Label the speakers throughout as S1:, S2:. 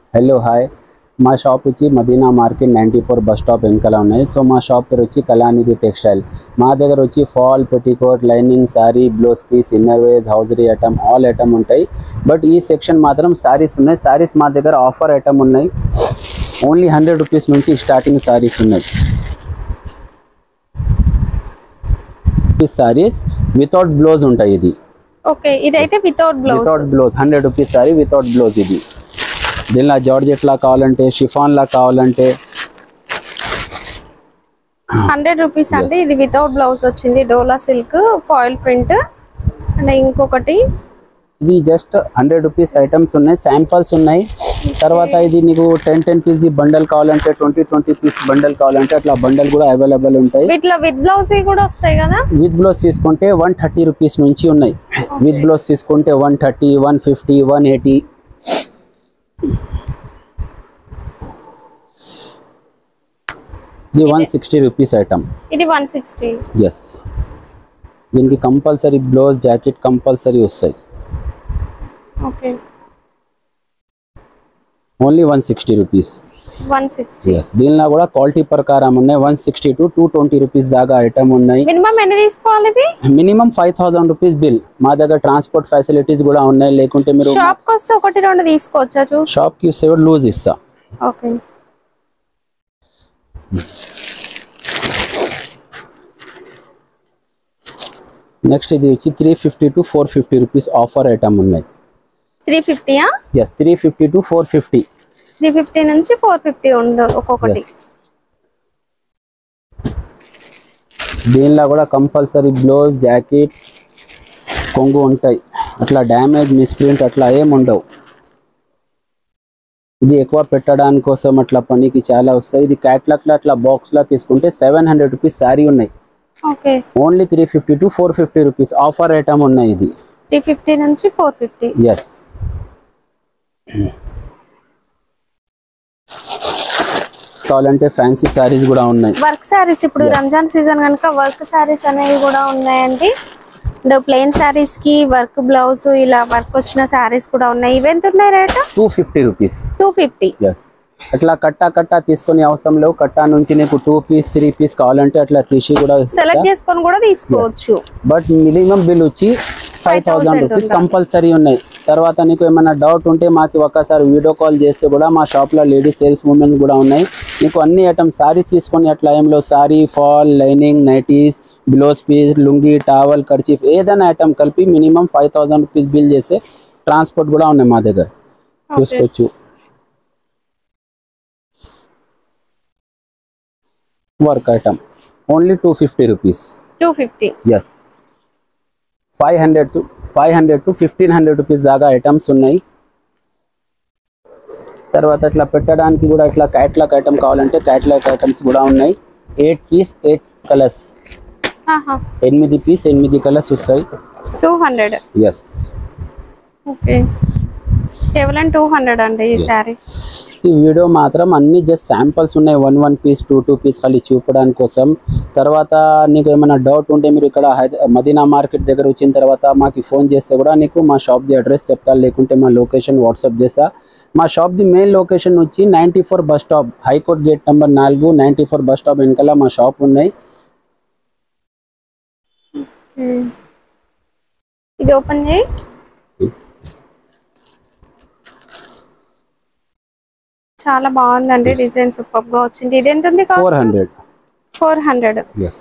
S1: Hello hi మా shop వచ్చి Madina market ninety four bus stop వెనకాల ఉన్నాయి సో మా షాప్ పేరు వచ్చి కళానిధి టెక్స్టైల్ మా దగ్గర వచ్చి fall petticoat lining sari blouse piece inner wears hosiery item all item ఉంటాయి బట్ ఈ సెక్షన్ మాత్రం శారీస్ ఉన్నాయి శారీస్ మా దగ్గర ఆఫర్ ఐటమ్ ఉన్నాయి ఓన్లీ హండ్రెడ్ రూపీస్ నుంచి స్టార్టింగ్ శారీస్ ఉన్నాయి శారీస్ వితౌట్ బ్లౌజ్ ఉంటాయి ఇది
S2: ఓకే ఇదైతే without blouse
S1: without blouse hundred rupees sari without blouse ఇది దీనిలో జార్జెట్ లా కావాలంటే షిఫాన్ లా కావాలంటే
S2: హండ్రెడ్ రూపీస్ అండి ఇది వితౌట్ బ్లౌజ్ వచ్చింది Dola silk foil print and ఇంకొకటి
S1: ఇది జస్ట్ హండ్రెడ్ రూపీస్ ఐటమ్స్ ఉన్నాయి శాంపల్స్ ఉన్నాయి తర్వాత ఇది నీకు టెన్ టెన్ పీస్ బండల్ కావాలంటే ట్వంటీ ట్వంటీ పీస్ బండల్ కావాలంటే అట్లా బండల్ కూడా అవైలబుల్ ఉంటాయి
S2: వీటిలో విత్ బ్లౌజ్ కూడా వస్తాయి కదా
S1: విత్ బ్లౌజ్ తీసుకుంటే వన్ థర్టీ రూపీస్ నుంచి ఉన్నాయి విత్ బ్లౌజ్ తీసుకుంటే one thirty one fifty one eighty ఇది వన్ సిక్స్టీ రూపీస్ ఐటమ్
S2: ఇది వన్ సిక్స్టీ
S1: ఎస్ దీనికి కంపల్సరీ బ్లౌజ్ జాకెట్ కంపల్సరీ వస్తాయి
S2: okay
S1: only one sixty rupees
S2: one sixty
S1: yes దీనిలో కూడా క్వాలిటీ ప్రకారం ఉన్నాయి one sixty to two twenty rupees దాకా item ఉన్నాయి
S2: మినిమం ఎన్ని తీసుకోవాలి ఇవి
S1: minimum five thousand rupees bill మా దగ్గర ట్రాన్స్పోర్ట్ ఫెసిలిటీస్ కూడా ఉన్నాయి లేకుంటే మీరు
S2: షాప్ కి వస్తే ఒకటి రెండు తీసుకోవచ్చా చూ
S1: షాప్కి సేవ్ లూజ్ ఇస్తా
S2: ఓకే
S1: నెక్స్ట్ ఇది వచ్చి three fifty to four fifty rupees offer item ఉన్నాయి
S2: త్రీ ఫిఫ్టీయా
S1: yes three fifty to four fifty
S2: three fifty నుంచి ఫోర్ ఫిఫ్టీ ఉండు ఒక్కొక్కటి
S1: దీనిలో కూడా కంపల్సరీ బ్లౌజ్ జాకెట్ కొంగు ఉంటాయి అట్లా డ్యామేజ్ మిస్ప్రింట్ అట్లా ఏం ఉండవు ఇది ఎక్కువ పెట్టడానికి కోసం అట్లా పనికి చాలా వస్తాయి ఇది క్యాట్లాక్లో అట్లా బాక్స్లో తీసుకుంటే సెవెన్ హండ్రెడ్ రూపీస్ శారీ ఉన్నాయి
S2: okay
S1: only three fifty to four fifty rupees offer item ఉన్నాయి ఇది
S2: త్రీ ఫిఫ్టీ నుంచి ఫోర్ ఫిఫ్టీ
S1: ఎస్ కావాలంటే ఫ్యాన్సీ శారీస్ కూడా ఉన్నాయి
S2: వర్క్ శారీస్ ఇప్పుడు రంజాన్ సీజన్ కనుక వర్క్ శారీస్ అనేవి కూడా ఉన్నాయండి అండ్ ప్లెయిన్ శారీస్ కి వర్క్ బ్లౌజ్ ఇలా వర్క్ వచ్చిన శారీస్ కూడా ఉన్నాయి ఇవెంత ఉన్నాయి rate
S1: two fifty rupees
S2: two fifty
S1: yes అట్లా కట్టా కట్టా తీసుకునే అవసరం లేవు కట్టా నుంచి నీకు టూ పీస్ త్రీ పీస్ కావాలంటే అట్లా తీసి కూడా
S2: సెలెక్ట్ చేసుకొని కూడా తీసుకోవచ్చు
S1: బట్ మినిమం బిల్ వచ్చి ఫైవ్ థౌసండ్ రూపీస్ కంపల్సరీ ఉన్నాయి తర్వాత నీకు ఏమైనా డౌట్ ఉంటే మాకు ఒకసారి వీడియో కాల్ చేస్తే కూడా మా షాప్లో లేడీస్ సేల్స్ మూమెంట్ కూడా ఉన్నాయి నీకు అన్ని ఐటమ్ సారీ తీసుకొని అట్లా ఏంలో sari fall lining nighties blouse piece lungi towel kerchief ఏదైనా ఐటమ్ కలిపి minimum five thousand rupees bill చేస్తే ట్రాన్స్పోర్ట్ కూడా ఉన్నాయి మా దగ్గర చూసుకోవచ్చు work item only two fifty rupees
S2: two fifty
S1: yes five hundred to five hundred to fifteen hundred rupees దాకా items ఉన్నాయి తర్వాత ఇట్లా పెట్టడానికి కూడా ఇట్లా క్యాట్లాక్ ఐటమ్ కావాలంటే క్యాట్లాక్ ఐటమ్స్ కూడా ఉన్నాయి ఎయిట్ పీస్ ఎయిట్ కలర్స్ ఎనిమిది పీస్ ఎనిమిది కలర్స్ వస్తాయి
S2: టూ హండ్రెడ్
S1: ఎస్
S2: ఓకే కేవలం టూ హండ్రెడ్ అండి ఈ శారీ
S1: ఈ వీడియో మాత్రం అన్ని జస్ట్ శాంపిల్స్ ఉన్నాయి one one piece two two piece ఖాళీ చూపడానికి కోసం తర్వాత నీకు ఏమైనా డౌట్ ఉంటే మీరు ఇక్కడ హైద మదీనా మార్కెట్ దగ్గర వచ్చిన తర్వాత మాకు ఫోన్ చేస్తే కూడా నీకు మా షాప్ది అడ్రస్ చెప్తా లేకుంటే మా లొకేషన్ వాట్సాప్ చేస్తా మా షాప్ది మెయిన్ లొకేషన్ వచ్చి ninety four bus stop high court gate number నాలుగు నైంటీ ఫోర్ బస్ స్టాప్ వెనకాల మా షాప్ ఉన్నాయి
S2: ఇది ఓపెన్ చేయి చాలా బాగుందండి డిజైన్ సూపర్ గా వచ్చింది ఇది ఎంత ఉంది
S1: four hundred
S2: four hundred
S1: yes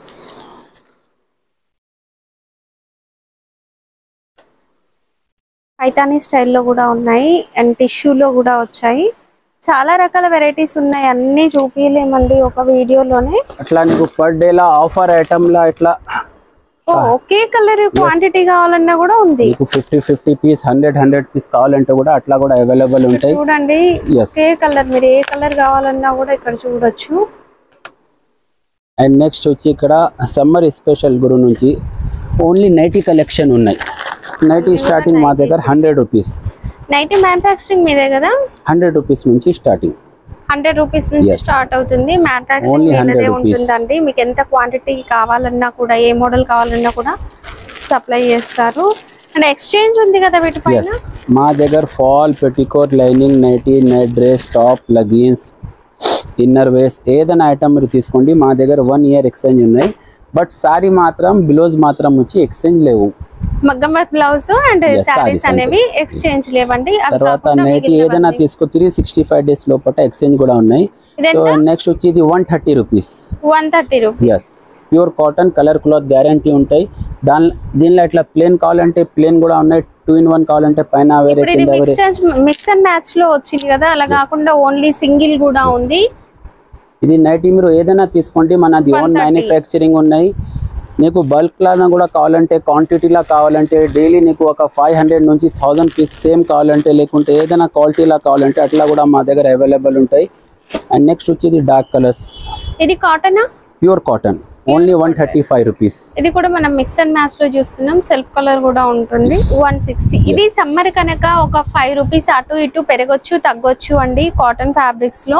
S2: Paithani స్టైల్లో కూడా ఉన్నాయి అండ్ టిష్యూలో కూడా వచ్చాయి చాలా రకాల వెరైటీస్ ఉన్నాయి అన్ని చూపించలేమండి ఒక వీడియోలోనే
S1: అట్లా నీకు పర్ డేలా ఆఫర్ ఐటమ్లా ఇట్లా
S2: ఓ, ఒకే కలర్ క్వాంటిటీ కావాలన్నా కూడా ఉంది
S1: నీకు fifty fifty piece hundred hundred piece కావాలంటే కూడా అట్లా కూడా అవైలబుల్ ఉంటాయి
S2: చూడండి
S1: ఎస్
S2: ఒకే కలర్ మీరు ఏ కలర్ కావాలన్నా కూడా ఇక్కడ చూడొచ్చు
S1: అండ్ నెక్స్ట్ వచ్చి ఇక్కడ సమ్మర్ స్పెషల్ గురు నుంచి ఓన్లీ నైటీ కలెక్షన్ ఉన్నాయి నైటీ స్టార్టింగ్ మా దగ్గర హండ్రెడ్ రూపీస్
S2: నైటీ మ్యానుఫ్యాక్చరింగ్ మీదే కదా
S1: హండ్రెడ్ రూపీస్ నుంచి స్టార్టింగ్
S2: హండ్రెడ్ రూపీస్ నుంచి
S1: Yes.
S2: స్టార్ట్ అవుతుంది మ్యానుఫ్యాక్చరింగ్
S1: Only 100
S2: మీదనే
S1: rupees.
S2: ఉంటుందండి మీకు ఎంత క్వాంటిటీ కావాలన్నా కూడా ఏ మోడల్ కావాలన్నా కూడా సప్లై చేస్తారు అండ్ ఎక్స్చేంజ్ ఉంది కదా వీటిపైన
S1: ఎస్ మా దగ్గర fall petticoat lining nighty night dress top leggings inner wears ఏదైనా ఐటమ్ మీరు తీసుకోండి మా దగ్గర వన్ ఇయర్ ఎక్స్చేంజ్ ఉన్నాయి బట్ సారీ మాత్రం బ్లౌజ్ మాత్రం వచ్చి ఎక్స్చేంజ్ లేవు
S2: మగ్గం blouse and
S1: Yes,
S2: saris
S1: sarees
S2: అనేవి ఎక్స్చేంజ్ లేవండి అవి
S1: తర్వాత
S2: కాకుండా
S1: నైటీ ఏదైనా తీసుకో త్రీ సిక్స్టీ ఫైవ్ డేస్ లోపల ఎక్స్చేంజ్ కూడా ఉన్నాయి సో నెక్స్ట్ వచ్చి ఇది one thirty rupees
S2: one thirty rupees
S1: yes pure cotton colour cloth guarantee ఉంటాయి దాని దీనిలో ఇట్లా ప్లేన్ కావాలంటే ప్లేన్ కూడా ఉన్నాయి టూ ఇన్ వన్ కావాలంటే పైన వేరే
S2: ఇప్పుడు ఇది
S1: కింద వేరే
S2: మిక్స్ మిక్స్ అండ్ మ్యాచ్ లో వచ్చింది కదా అలా కాకుండా ఓన్లీ సింగిల్ కూడా ఉంది
S1: ఇది నైటీ మీరు ఏదైనా తీసుకోండి మనది ఓన్
S2: 130.
S1: మ్యానుఫ్యాక్చరింగ్ ఉన్నాయి నీకు బల్క్ లాగా కూడా కావాలంటే క్వాంటిటీలా కావాలంటే డైలీ నీకు ఒక ఫైవ్ హండ్రెడ్ నుంచి థౌజండ్ పీస్ సేమ్ కావాలంటే లేకుంటే ఏదైనా క్వాలిటీలా కావాలంటే అట్లా కూడా మా దగ్గర అవైలబుల్ ఉంటాయి అండ్ నెక్స్ట్ వచ్చేది డార్క్ కలర్స్
S2: ఇది cotton
S1: pure cotton only one thirty five rupees
S2: ఇది కూడా మనం మిక్స్ అండ్ మ్యాచ్ లో చూస్తున్నాం సెల్ఫ్ కలర్ కూడా ఉంటుంది వన్ సిక్స్టీ ఇది సమ్మర్ కనుక ఒక ఫైవ్ రూపీస్ అటు ఇటు పెరగొచ్చు తగ్గొచ్చు అండి కాటన్ ఫ్యాబ్రిక్స్ లో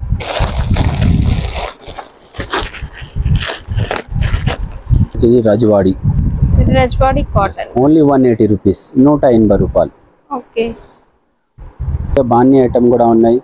S1: ఇది రజవాడి
S2: ఇది Rajwadi cotton
S1: only one eighty rupees నూట ఎనభై రూపాయలు
S2: ఓకే
S1: ఇంకా బాణీ ఐటమ్ కూడా ఉన్నాయి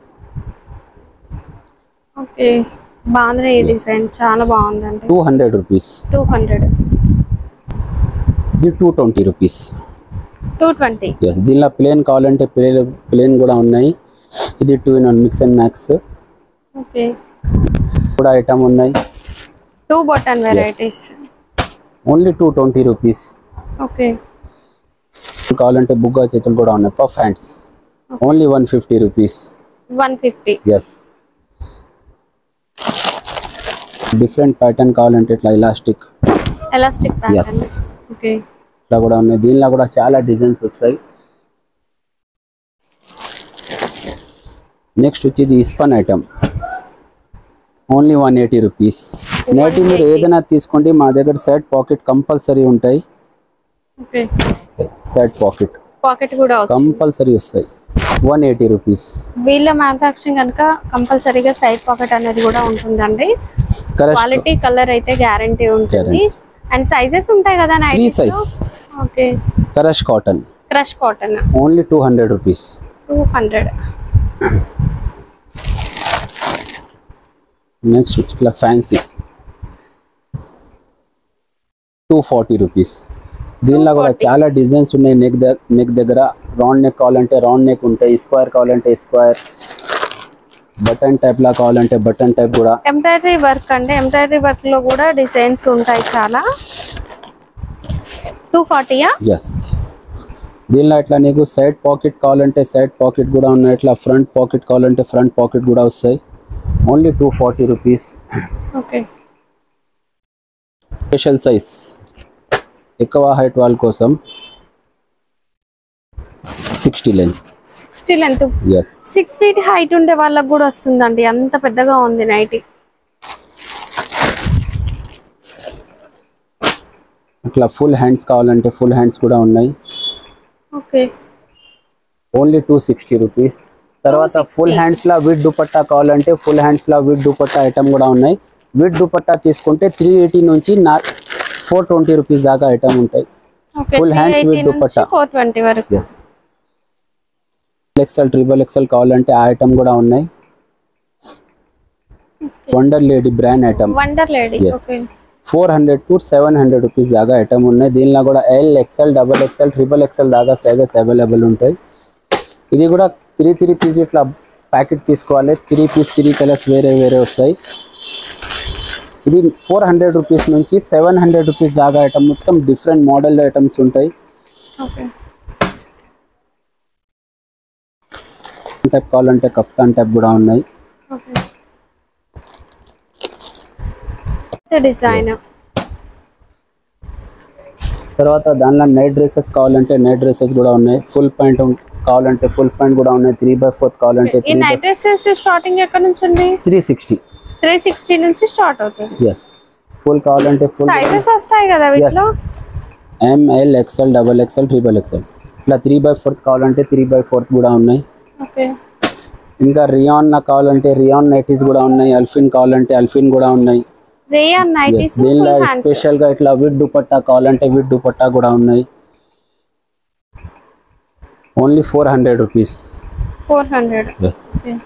S2: ఓకే బాగుంది ఈ డిజైన్ చాలా బాగుందండి
S1: two hundred rupees
S2: two hundred
S1: ఇది two twenty rupees
S2: two twenty
S1: yes దీనిలో ప్లేన్ కావాలంటే ప్లేన్ ప్లేన్ కూడా ఉన్నాయి ఇది two in one mix and max
S2: okay
S1: కూడా ఐటమ్ ఉన్నాయి
S2: two button varieties
S1: only two twenty rupees
S2: okay
S1: కావాలంటే బుగ్గా చేతులు కూడా ఉన్నాయి puff hands only one fifty rupees
S2: one fifty
S1: yes different pattern కావాలంటే ఇట్లా elastic
S2: elastic
S1: Yes.
S2: Pattern okay
S1: ఇట్లా కూడా ఉన్నాయి దీనిలో కూడా చాలా డిజైన్స్ వస్తాయి నెక్స్ట్ వచ్చేది ఇస్పన్ item only one eighty rupees నేటి మీరు ఏదైనా తీసుకోండి మా దగ్గర సెట్ పాకెట్ కంపల్సరీ ఉంటాయి
S2: ఓకే
S1: సెట్ పాకెట్
S2: పాకెట్ కూడా వచ్చింది
S1: కంపల్సరీ వస్తాయి వన్ ఎయిటీ రూపీస్
S2: వీళ్ళ మ్యానుఫాక్చరింగ్ కనుక కంపల్సరీగా సైడ్ పాకెట్ అనేది కూడా ఉంటుందండి
S1: కరెక్ట్
S2: క్వాలిటీ కలర్ అయితే గ్యారంటీ ఉంటుంది అండ్ సైజెస్ ఉంటాయి కదా
S1: three
S2: night
S1: size
S2: okay
S1: crush cotton
S2: crush cotton
S1: only two hundred rupees
S2: two hundred
S1: next ఇట్లా ఫ్యాన్సీ టూ ఫార్టీ రూపీస్ దీనిలో కూడా చాలా డిజైన్స్ ఉన్నాయి నెక్ నెక్ దగ్గర రౌండ్ నెక్ కావాలంటే రౌండ్ నెక్ ఉంటాయి స్క్వేర్ కావాలంటే స్క్వేర్ బటన్ టైప్ లా కావాలంటే బటన్ టైప్ కూడా
S2: ఎంబ్రాయిడరీ వర్క్ అండి ఎంబ్రాయిడరీ వర్క్ లో కూడా డిజైన్స్ ఉంటాయి చాలా టూ ఫార్టీయా
S1: ఎస్ దీనిలో ఇట్లా నీకు సైడ్ పాకెట్ కావాలంటే సైడ్ పాకెట్ కూడా ఉన్నాయి ఇట్లా ఫ్రంట్ పాకెట్ కావాలంటే ఫ్రంట్ పాకెట్ కూడా వస్తాయి only two forty rupees
S2: okay
S1: special size ఎక్కువ హైట్ వాళ్ళ కోసం sixty length
S2: sixty length
S1: yes
S2: six feet height ఉండే వాళ్ళకి కూడా వస్తుందండి అంత పెద్దగా ఉంది నైటీ
S1: ఇట్లా ఫుల్ హ్యాండ్స్ కావాలంటే ఫుల్ హ్యాండ్స్ కూడా ఉన్నాయి
S2: okay
S1: only two sixty rupees తర్వాత ఫుల్ హ్యాండ్స్ లా విత్ దుపట్టా కావాలంటే ఫుల్ హ్యాండ్స్ లా విత్ దుపట్టా ఐటమ్ కూడా ఉన్నాయి విత్ దుపట్టా తీసుకుంటే త్రీ ఎయిటీ నుంచి నా ఫోర్ ట్వంటీ రూపీస్ దాకా ఐటమ్ ఉంటాయి
S2: okay
S1: Full hands with dupatta.
S2: Four twenty వరకు
S1: ఎస్ ఎక్సెల్ ట్రిబల్ ఎక్సెల్ కావాలంటే ఆ ఐటమ్ కూడా ఉన్నాయి wonder lady brand item
S2: wonder lady
S1: Yes.
S2: Okay
S1: four hundred to seven hundred rupees దాకా ఐటమ్ ఉన్నాయి దీనిలో కూడా L XL double XL triple XL దాకా సైజెస్ అవైలబుల్ ఉంటాయి ఇది కూడా త్రీ త్రీ పీస్ ఇట్లా ప్యాకెట్ తీసుకోవాలి త్రీ పీస్ త్రీ కలర్స్ వేరే వేరే వస్తాయి ఇది ఫోర్ హండ్రెడ్ రూపీస్ నుంచి సెవెన్ హండ్రెడ్ రూపీస్ దాకా ఐటమ్ మొత్తం డిఫరెంట్ మోడల్ ఐటమ్స్ ఉంటాయి
S2: ఓకే
S1: టైప్ కావాలంటే కఫ్తాన్ టైప్ కూడా ఉన్నాయి
S2: ఓకే డిజైన్
S1: తర్వాత దానిలో నైట్ డ్రెస్సెస్ కావాలంటే నైట్ డ్రెస్సెస్ కూడా ఉన్నాయి ఫుల్ ప్యాంట్ కావాలంటే ఫుల్ ప్యాంట్ కూడా ఉన్నాయి త్రీ బై ఫోర్త్ కావాలంటే
S2: ఈ
S1: three by
S2: night dresses starting ఎక్కడ నుంచి ఉంది
S1: త్రీ సిక్స్టీ
S2: త్రీ సిక్స్టీ నుంచి స్టార్ట్ అవుతుంది
S1: ఎస్ ఫుల్ కావాలంటే ఫుల్
S2: సైజెస్ వస్తాయి కదా వీటిలో
S1: M L XL double XL triple XL ఇట్లా త్రీ బై ఫోర్త్ కావాలంటే త్రీ బై ఫోర్త్ కూడా ఉన్నాయి
S2: ఓకే
S1: ఇంకా రియాన్ కావాలంటే రియాన్ నైటీస్ కూడా ఉన్నాయి అల్ఫిన్ కావాలంటే అల్ఫిన్ కూడా ఉన్నాయి
S2: రేయన్
S1: Yes,
S2: నైటీస్
S1: దీనిలో
S2: ఫుల్ హ్యాండ్స్
S1: స్పెషల్ గా ఇట్లా విడ్ దుపట్టా కావాలంటే విడ్ దుపట్టా కూడా ఉన్నాయి only four hundred rupees
S2: four hundred
S1: yes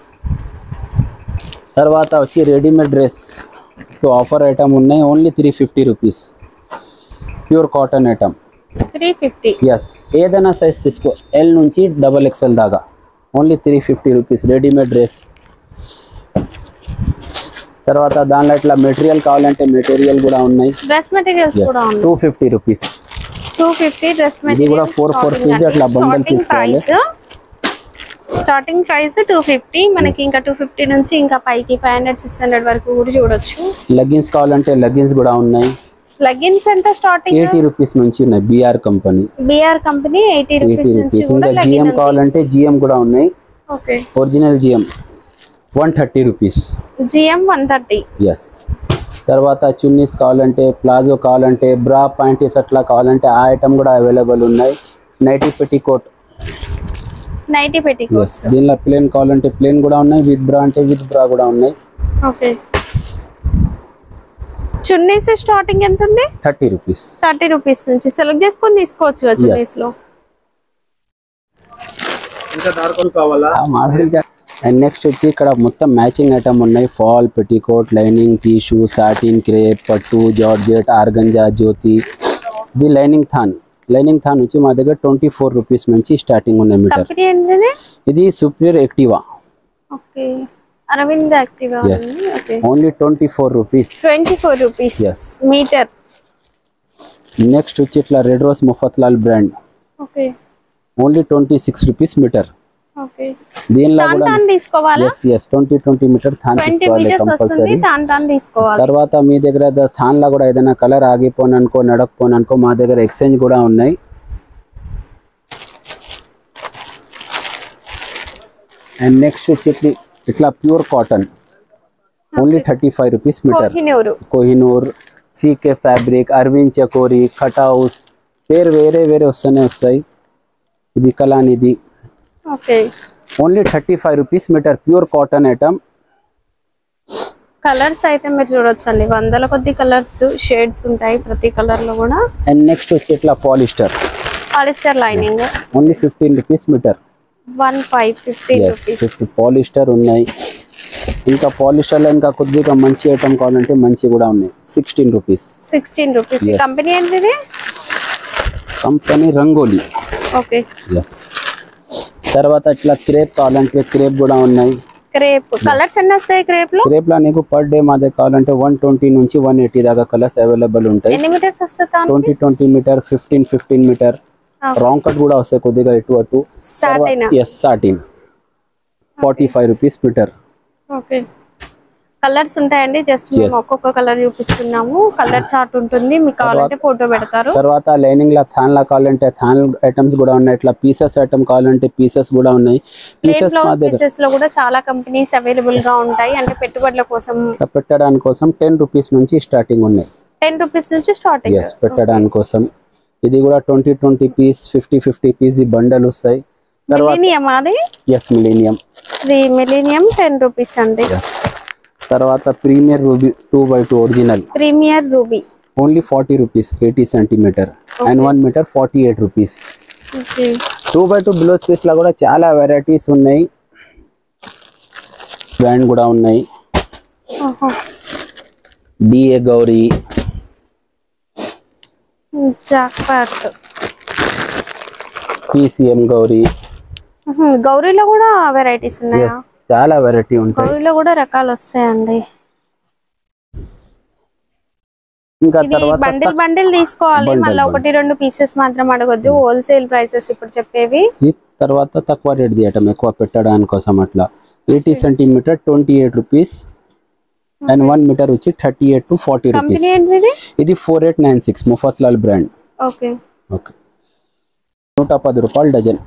S1: తర్వాత వచ్చి రెడీమేడ్ డ్రెస్ ఆఫర్ ఐటమ్ ఉన్నాయి only three fifty rupees pure cotton item
S2: three fifty
S1: yes ఏదైనా సైజ్ తీసుకో ఎల్ నుంచి డబల్ ఎక్స్ఎల్ దాకా only three fifty rupees readymade dress తర్వాత దానిలో ఇట్లా మెటీరియల్ కావాలంటే మెటీరియల్ కూడా ఉన్నాయి
S2: డ్రెస్ మెటీరియల్స్ కూడా ఉన్నాయి
S1: two fifty rupees
S2: two fifty dress
S1: ఇది కూడా four, four piece అట్లా bundle
S2: స్టార్టింగ్
S1: తీసుకోవాలి.
S2: Price starting price two fifty మనకి ఇంకా టూ ఫిఫ్టీ నుంచి ఇంకా పైకి ఫైవ్ హండ్రెడ్ సిక్స్ హండ్రెడ్ వరకు కూడా చూడొచ్చు
S1: లెగ్గిన్స్ కావాలంటే లెగ్గిన్స్ కూడా ఉన్నాయి
S2: లెగిన్స్ ఎంత స్టార్టింగ్
S1: ఎయిటీ రూపీస్ నుంచి ఉన్నాయి BR company
S2: BR company eighty
S1: eighty
S2: rupees నుంచి
S1: రూపీస్
S2: కూడా
S1: ఇంకా జిఎం కావాలంటే జిఎం కూడా ఉన్నాయి
S2: okay
S1: original GM one thirty rupees
S2: GM one thirty
S1: yes తర్వాత చున్నీస్ కావాలంటే ప్లాజో కావాలంటే బ్రా ప్యాంటీస్ అట్లా కావాలంటే ఆ ఐటమ్ కూడా అవైలబుల్ ఉన్నాయి నైటీ పెట్టి కోట్
S2: నైటీ పెట్టి
S1: ఎస్ దీనిలో ప్లేన్ కావాలంటే ప్లేన్ కూడా ఉన్నాయి విత్ బ్రా అంటే విత్ బ్రా కూడా ఉన్నాయి
S2: ఓకే చున్నీస్ స్టార్టింగ్ ఎంత ఉంది
S1: థర్టీ రూపీస్
S2: థర్టీ రూపీస్ నుంచి సెలెక్ట్ చేసుకొని తీసుకోవచ్చు కదా చున్నీస్ లో
S1: అండ్ నెక్స్ట్ వచ్చి ఇక్కడ మొత్తం మ్యాచింగ్ ఐటమ్ ఉన్నాయి fall petticoat lining tissue satin crepe పట్టు జార్జెట్ ఆర్గంజా జ్యోతి ఇది లైనింగ్ థాన్ లైనింగ్ థాన్ వచ్చి మా దగ్గర ట్వంటీ ఫోర్ రూపీస్ నుంచి స్టార్టింగ్ ఉన్నాయి మీటర్
S2: కంపెనీ ఏంటిది
S1: ఇది superior Activa
S2: okay Arvind Activa
S1: Yes.
S2: Okay
S1: only twenty four rupees
S2: twenty four rupees
S1: Yes.
S2: Metre
S1: next వచ్చి ఇట్లా red rose Mafatlal brand
S2: okay
S1: only twenty six rupees metre
S2: okay
S1: దీనిలో
S2: తాన్
S1: కూడా
S2: తాన్ తీసుకోవాలా
S1: yes yes twenty twenty metre థాన్
S2: twenty
S1: తీసుకోవాలి
S2: metres వస్తుంది
S1: కంపల్సరీ
S2: తాన్ తాన్ తీసుకోవాలి
S1: తర్వాత మీ దగ్గర ద- థాన్లో కూడా ఏదైనా కలర్ ఆగిపోను అనుకో నడకపోను అనుకో మా దగ్గర ఎక్స్చేంజ్ కూడా ఉన్నాయి అండ్ నెక్స్ట్ వచ్చి ఇట్లి- ఇట్లా pure cotton only thirty five rupees metre
S2: Kohinoor
S1: Kohinoor CK fabric Arvind Chakori కటౌస్ పేరు వేరే వేరే వస్తూనే వస్తాయి ఇది కలానిది
S2: okay
S1: only thirty five rupees metre pure cotton item
S2: colours అయితే మీరు చూడొచ్చండి వందల కొద్ది కలర్స్ షేడ్స్ ఉంటాయి ప్రతి కలర్ లో కూడా
S1: అండ్ నెక్స్ట్ వచ్చి ఇట్లా polyester
S2: polyester lining
S1: only fifteen rupees metre
S2: one five fifty
S1: yes
S2: rupees
S1: polyester ఉన్నాయి ఇంకా పాలిస్టర్లో ఇంకా కొద్దిగా మంచి ఐటమ్ కావాలంటే మంచి కూడా ఉన్నాయి sixteen rupees
S2: sixteen rupees
S1: Yes.
S2: Company ఏంటిది
S1: కంపెనీ రంగోలీ
S2: ఓకే
S1: ఎస్ తర్వాత ఇట్లా క్రేప్ కావాలంటే క్రేప్ కూడా ఉన్నాయి
S2: క్రేప్ కలర్స్ ఎన్ని వస్తాయి క్రేప్ లో
S1: క్రేప్లో నీకు పర్ డే మా దగ్గర కావాలంటే వన్ ట్వంటీ నుంచి వన్ ఎయిటీ దాకా కలర్స్ అవైలబుల్ ఉంటాయి
S2: ఎన్ని మీటర్స్ వస్తుంది తాను
S1: twenty twenty metre fifteen fifteen metre wrong cut కూడా వస్తాయి కొద్దిగా ఇటు అటు
S2: satin
S1: yes satin forty five rupees metre
S2: okay colours ఉంటాయండి జస్ట్ మేము ఒక్కొక్క కలర్ చూపిస్తున్నాము కలర్ చార్ట్ ఉంటుంది మీకు కావాలంటే ఫోటో పెడతారు
S1: తర్వాత లైనింగ్ లా థాన్ లా కావాలంటే థాన్ ఐటమ్స్ కూడా ఉన్నాయి ఇట్లా పీసెస్ ఐటమ్ కావాలంటే పీసెస్ కూడా ఉన్నాయి
S2: ప్లేన్
S1: పీసెస్ మా
S2: బ్లౌజ్
S1: దగ్గర
S2: పీసెస్ లో కూడా చాలా కంపెనీస్ అవైలబుల్ గా ఉంటాయి అంటే పెట్టుబడుల కోసం
S1: ఇట్లా పెట్టడానికి కోసం టెన్ రూపీస్ నుంచి స్టార్టింగ్ ఉన్నాయి
S2: టెన్ రూపీస్ నుంచి స్టార్టింగ్
S1: ఎస్ పెట్టడానికి కోసం ఇది కూడా twenty twenty piece fifty fifty piece ఈ బండల్ వస్తాయి
S2: మిలీనియం అది
S1: ఎస్ మిలీనియం
S2: ఇది మిలీనియం టెన్ రూపీస్ అండి
S1: ఎస్ తర్వాత premier ruby two by two original
S2: premier ruby
S1: only forty rupees eighty centimetre and one metre forty eight rupees
S2: okay
S1: two by two blouse piece లో కూడా చాలా varieties ఉన్నాయి brand కూడా ఉన్నాయి DA Gauri
S2: jackpot
S1: PCM Gauri
S2: గౌరీలో కూడా varieties ఉన్నాయా
S1: yes చాలా వెరైటీ ఉంటాయి
S2: గౌరీలో కూడా రకాలు వస్తాయండి
S1: ఇంకా
S2: ఇది
S1: తర్వాత
S2: బండిల్ బండిల్ తీసుకోవాలి మళ్ళీ ఒకటి రెండు పీసెస్ మాత్రం అడగొద్దు హోల్సేల్ ప్రైసెస్ ఇప్పుడు చెప్పేవి
S1: ఈ తర్వాత తక్కువ రేట్ తీయటం ఎక్కువ పెట్టడానికి కోసం అట్లా eighty centimetre twenty eight rupees and one metre వచ్చి thirty eight to forty rupees
S2: company ఏంటిది
S1: ఇది four eight nine six Mafatlal brand
S2: okay
S1: okay నూట పది రూపాయలు dozen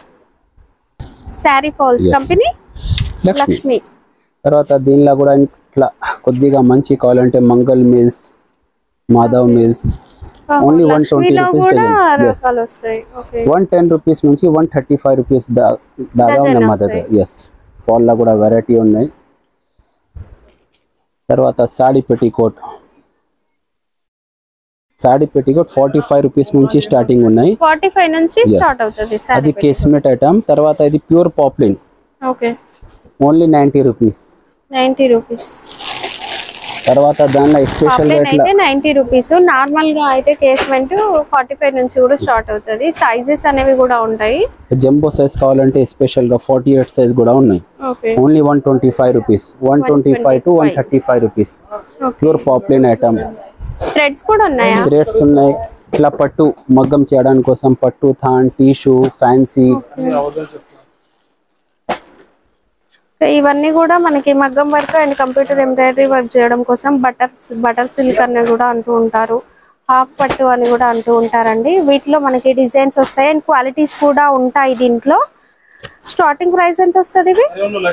S2: sari falls
S1: Yes.
S2: Company
S1: Lakshmi
S2: Lakshmi
S1: తర్వాత దీనిలో కూడా ఇట్లా కొద్దిగా మంచి కావాలంటే Mangal mills Madhav mills only one twenty
S2: లక్ష్మిలో
S1: రూపీస్
S2: కూడా
S1: డజన్ ఎస్
S2: రకాలు వస్తాయి ఓకే
S1: వన్ టెన్ రూపీస్ నుంచి వన్ థర్టీ ఫైవ్ రూపీస్ దాకా
S2: Dozen
S1: ఉన్నాయి మా
S2: వస్తాయి.
S1: దగ్గర ఎస్ ఫాల్లో కూడా వెరైటీ ఉన్నాయి తర్వాత sari petticoat sari petticoat forty five rupees నుంచి స్టార్టింగ్ ఉన్నాయి
S2: ఫార్టీ ఫైవ్ నుంచి స్టార్ట్ అవుతుంది సార్
S1: అది కేస్మెట్ ఐటమ్ తర్వాత ఇది pure poplin
S2: okay
S1: only ninety rupees
S2: ninety rupees
S1: తర్వాత దానిలో స్పెషల్
S2: పాప్లైన్
S1: రేట్ల
S2: అయితే నైంటీ రూపీస్ నార్మల్ గా అయితే కేస్మెంట్ ఫార్టీ ఫైవ్ నుంచి కూడా స్టార్ట్ అవుతుంది సైజెస్ అనేవి కూడా ఉంటాయి
S1: జంబో సైజ్ కావాలంటే స్పెషల్ గా ఫార్టీ ఎయిట్ సైజ్ కూడా ఉన్నాయి
S2: okay
S1: only one twenty five rupees one twenty five to one thirty five rupees pure poplin item
S2: threads కూడా ఉన్నాయా
S1: రేట్స్ ఉన్నాయి ఇట్లా పట్టు మగ్గం చేయడానికి కోసం పట్టు థాన్ టీషూ ఫ్యాన్సీ
S2: ఇవన్నీ కూడా మనకి మగ్గం work and computer embroidery work చేయడం కోసం బటర్ బటర్ సిల్క్ అని కూడా అంటూ ఉంటారు హాఫ్ పట్టు అని కూడా అంటూ ఉంటారండి వీటిలో మనకి డిజైన్స్ వస్తాయి అండ్ క్వాలిటీస్ కూడా ఉంటాయి దీంట్లో స్టార్టింగ్ ప్రైస్ ఎంత వస్తుంది ఇవి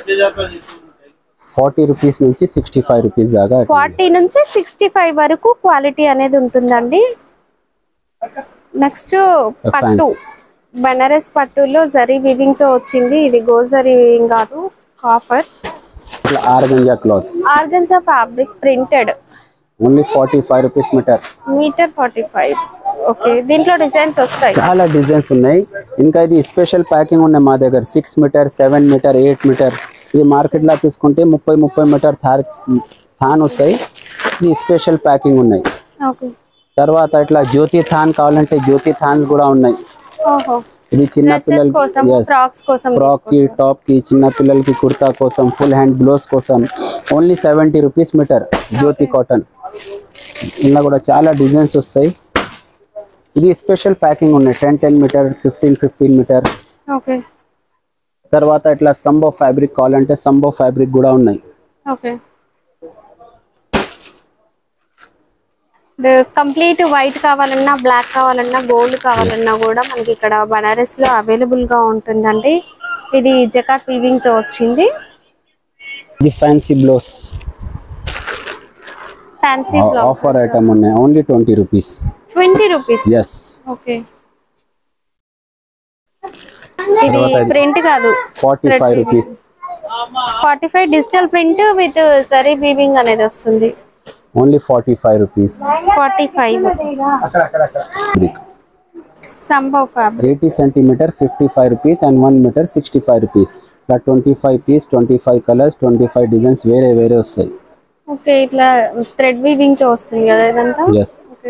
S1: ఫార్టీ రూపీస్ నుంచి సిక్స్టీ ఫైవ్ రూపీస్ దాకా
S2: ఫార్టీ నుంచి సిక్స్టీ ఫైవ్ వరకు క్వాలిటీ అనేది ఉంటుందండి నెక్స్ట్ పట్టు బెనారస్ పట్టులో జరీ వివింగ్ తో వచ్చింది ఇది గోల్డ్ జరీ వివింగ్ కాదు కాపర్
S1: ఇట్లా organza cloth
S2: organza fabric printed
S1: only forty five rupees metre
S2: metre forty five okay దీంట్లో డిజైన్స్ వస్తాయి
S1: చాలా డిజైన్స్ ఉన్నాయి ఇంకా ఇది స్పెషల్ ప్యాకింగ్ ఉన్నాయి మా దగ్గర six metre seven metre eight metre ఇది మార్కెట్లో తీసుకుంటే ముప్పై ముప్పై మీటర్ థార్ థాన్ వస్తాయి ఇది స్పెషల్ ప్యాకింగ్ ఉన్నాయి
S2: ఓకే
S1: తర్వాత ఇట్లా జ్యోతి థాన్ కావాలంటే జ్యోతి థాన్స్ కూడా ఉన్నాయి
S2: ఓహో
S1: ఇది చిన్న
S2: డ్రెస్సెస్ కోసం
S1: పిల్లలకి
S2: ఫ్రాక్స్ కోసం
S1: ఫ్రాక్ కి టాప్ కి చిన్న పిల్లలకి కుర్తా కోసం ఫుల్ హ్యాండ్ బ్లౌజ్ కోసం only seventy rupees metre Jyoti cotton ఇలా కూడా చాలా డిజైన్స్ వస్తాయి ఇది స్పెషల్ ప్యాకింగ్ ఉన్నాయి ten ten metre fifteen fifteen metre
S2: okay
S1: తర్వాత ఇట్లా సంబో ఫ్యాబ్రిక్ కావాలంటే సంబో ఫ్యాబ్రిక్ కూడా ఉన్నాయి
S2: ఓకే కంప్లీట్ వైట్ కావాలన్నా బ్లాక్ కావాలన్నా గోల్డ్ కావాలన్నా కూడా మనకి ఇక్కడ బనారస్ లో అవైలబుల్ గా ఉంటుందండి ఇది జకాట్ వీవింగ్ తో వచ్చింది
S1: ఇది fancy blouse
S2: fancy
S1: offer item ఉన్నాయి only twenty rupees
S2: twenty rupees
S1: yes
S2: okay ఇది ప్రింట్ కాదు
S1: forty five rupees
S2: forty five digital print with zari weaving అనేది వస్తుంది
S1: only forty five rupees
S2: forty five Sambhav fabric
S1: eighty centimetre fifty five rupees and one metre sixty five rupees ఇట్లా twenty five piece twenty five colours twenty five designs వేరే వేరే వస్తాయి
S2: okay ఇట్లా thread weaving తో వస్తుంది కదా ఇదంతా
S1: yes
S2: okay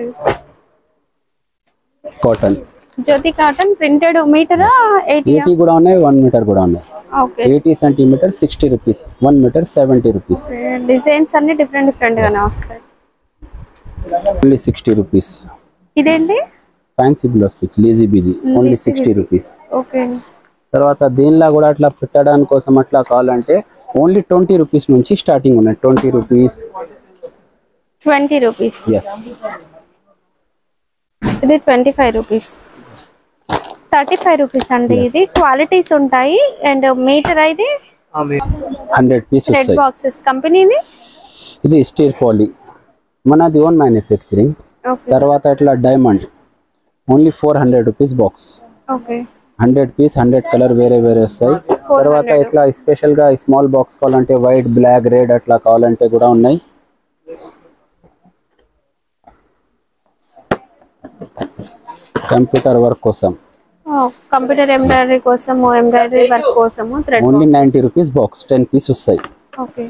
S1: cotton
S2: Jyoti cotton printed మీటరా ఎయిటీ
S1: ఎయిటీ కూడా ఉన్నాయి వన్ మీటర్ కూడా ఉన్నాయి
S2: okay
S1: eighty centimetre sixty rupees one metre seventy rupees
S2: designs అన్ని డిఫరెంట్ డిఫరెంట్ గానే వస్తాయి
S1: ఓన్లీ సిక్స్టీ రూపీస్
S2: ఇదేంటి
S1: ఫ్యాన్సీ బ్లౌజ్ పీస్ లేజీ బిజీ ఓన్లీ సిక్స్టీ రూపీస్
S2: ఓకే
S1: తర్వాత దీనిలో కూడా అట్లా పెట్టడానికి కోసం అట్లా కావాలంటే ఓన్లీ ట్వంటీ రూపీస్ నుంచి స్టార్టింగ్ ఉన్నాయి twenty rupees
S2: twenty rupees
S1: yes
S2: ఇది twenty five rupees thirty five rupees అండి ఇది క్వాలిటీస్ ఉంటాయి అండ్ మీటర్ అయితే
S1: హండ్రెడ్ పీస్
S2: రెడ్
S1: వస్తాయి
S2: బాక్సెస్ కంపెనీది
S1: ఇది స్టీల్ పాలీ మనది ఓన్ మ్యానుఫ్యాక్చరింగ్
S2: ఓకే
S1: తర్వాత ఇట్లా diamond only four hundred rupees box
S2: okay
S1: hundred piece hundred colour వేరే వేరే వస్తాయి తర్వాత ఇట్లా స్పెషల్ గా స్మాల్ బాక్స్ కావాలంటే వైట్ బ్లాక్ రెడ్ అట్లా కావాలంటే కూడా ఉన్నాయి కంప్యూటర్ వర్క్ కోసం
S2: కంప్యూటర్ ఎంబ్రాయిడరీ కోసము ఎంబ్రాయిడరీ వర్క్ కోసము thread
S1: only ninety rupees box ten piece వస్తాయి
S2: ఓకే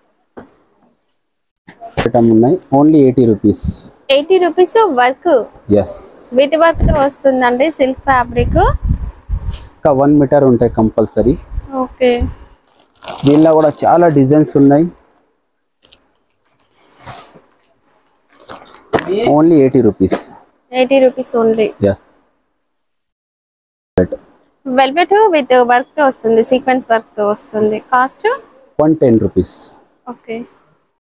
S1: ఐటమ్ ఉన్నాయి only eighty rupees
S2: eighty rupees work
S1: yes
S2: with work తో వస్తుందండి సిల్క్ ఫ్యాబ్రిక్
S1: ఇంకా వన్ మీటర్ ఉంటాయి కంపల్సరీ
S2: ఓకే
S1: దీనిలో కూడా చాలా డిజైన్స్ ఉన్నాయి only eighty rupees
S2: eighty rupees only
S1: yes
S2: velvet with work తో వస్తుంది సీక్వెన్స్ వర్క్ తో వస్తుంది cost
S1: one ten rupees
S2: okay